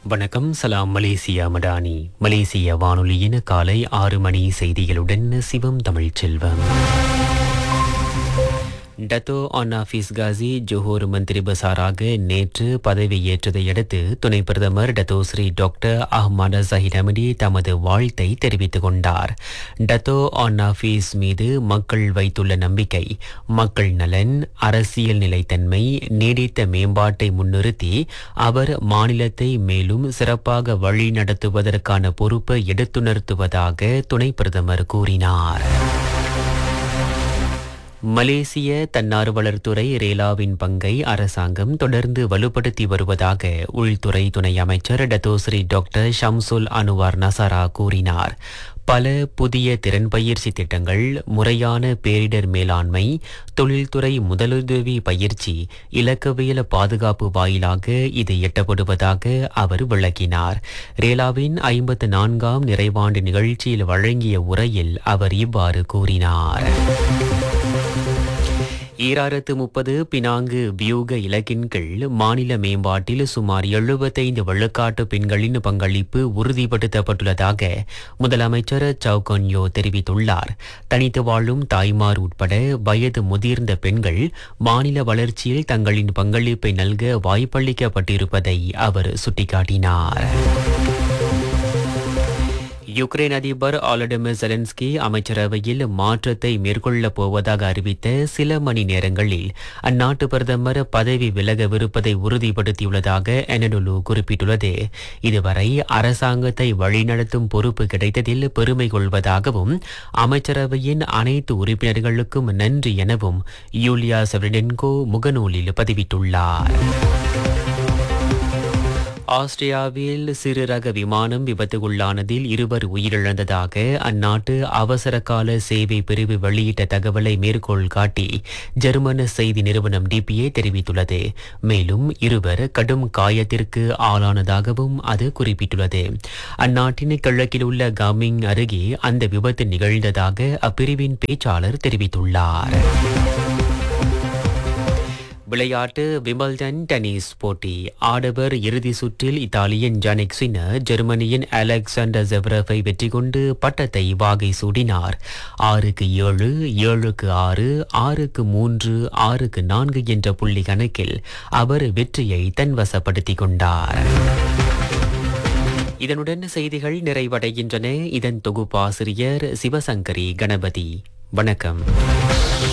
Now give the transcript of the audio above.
வணக்கம் சலாம் மலேசியா மடானி மலேசிய வானொலியின் காலை ஆறு மணி செய்திகளுடன் Sivam Tamil Selvam Dato Onn Hafiz Ghazi Johor மந்திரி பசாராக நேற்று பதவியேற்றதை அடுத்து துணை பிரதமர் Dato Sri doctor Ahmad Zahid Hamidi தமது வாழ்த்தை தெரிவித்துக் கொண்டார் டத்தோ ஆன் ஆஃபீஸ் மீது மக்கள் வைத்துள்ள நம்பிக்கை மக்கள் நலன் அரசியல் நிலைத்தன்மை நீடித்த மேம்பாட்டை முன்னிறுத்தி அவர் மாநிலத்தை மேலும் சிறப்பாக வழி நடத்துவதற்கான பொறுப்பை எடுத்துணர்த்துவதாக துணை பிரதமர் கூறினார் மலேசிய தன்னார்வலர் துறை ரேலாவின் பங்கை அரசாங்கம் தொடர்ந்து வலுப்படுத்தி வருவதாக உள்துறை துணை அமைச்சர் Dato Sri doctor Shamsul Anuar Nasarah கூறினார் பல புதிய திறன் பயிற்சி திட்டங்கள் முறையான பேரிடர் மேலாண்மை தொழில்துறை முதலுதவி பயிற்சி இலக்கவியல் பாதுகாப்பு வாயிலாக இது எட்டப்படுவதாக அவர் விளக்கினார் ரேலாவின் ஐம்பத்து நான்காம் நிறைவாண்டு நிகழ்ச்சியில் வழங்கிய உரையில் அவர் இவ்வாறு கூறினார் ஈராயிரத்து முப்பது பினாங்கு வியூக இலக்கின் கீழ் மாநில மேம்பாட்டில் சுமார் எழுபத்தைந்து வெள்ளக்காட்டு பெண்களின் பங்களிப்பு உறுதிப்படுத்தப்பட்டுள்ளதாக முதலமைச்சர் சவுகன்யோ தெரிவித்துள்ளார் தனித்து வாழும் தாய்மார் உட்பட வயது முதிர்ந்த பெண்கள் மாநில வளர்ச்சியில் தங்களின் பங்களிப்பை நல்க வாய்ப்பளிக்கப்பட்டிருப்பதை அவர் சுட்டிக்காட்டினார் யுக்ரைன் அதிபர் ஆலடமிர் ஜெலன்ஸ்கி அமைச்சரவையில் மாற்றத்தை மேற்கொள்ளப் போவதாக அறிவித்த சில மணி நேரங்களில் அந்நாட்டு பிரதமர் பதவி விலகவிருப்பதை உறுதிப்படுத்தியுள்ளதாக எனடுலு குறிப்பிட்டுள்ளது இதுவரை அரசாங்கத்தை வழிநடத்தும் பொறுப்பு கிடைத்ததில் பெருமை கொள்வதாகவும் அமைச்சரவையின் அனைத்து உறுப்பினர்களுக்கும் நன்றி எனவும் யூலியா செவரிடென்கோ முகநூலில் பதிவிட்டுள்ளார் ஆஸ்திரியாவில் சிறு ரக விமானம் விபத்துக்குள்ளானதில் இருவர் உயிரிழந்ததாக அந்நாட்டு அவசர கால சேவை பிரிவு வெளியிட்ட தகவலை மேற்கோள் காட்டி ஜெர்மன செய்தி நிறுவனம் டிபிஏ தெரிவித்துள்ளது மேலும் இருவர் கடும் காயத்திற்கு ஆளானதாகவும் அது குறிப்பிட்டுள்ளது அந்நாட்டின் கிழக்கில் உள்ள காமிங் அருகே அந்த விபத்து நிகழ்ந்ததாக அப்பிரிவின் பேச்சாளர் தெரிவித்துள்ளார் விளையாட்டு விம்பிள்டன் டென்னிஸ் போட்டி ஆடவர் இறுதி சுற்றில் இத்தாலியன் ஜானிக் சின்னர் ஜெர்மனியின் அலெக்சாண்டர் ஜெவ்ரஃபை வெற்றி கொண்டு பட்டத்தை வாகை சூடினார் ஆறுக்கு ஏழு ஏழுக்கு ஆறு ஆறுக்கு மூன்று ஆறுக்கு நான்கு என்ற புள்ளி கணக்கில் அவர் வெற்றியை தன்வசப்படுத்திக் கொண்டார் இதனுடன் செய்திகள் நிறைவடைகின்றன இதன் தொகுப்பாசிரியர் சிவசங்கரி கணபதி வணக்கம்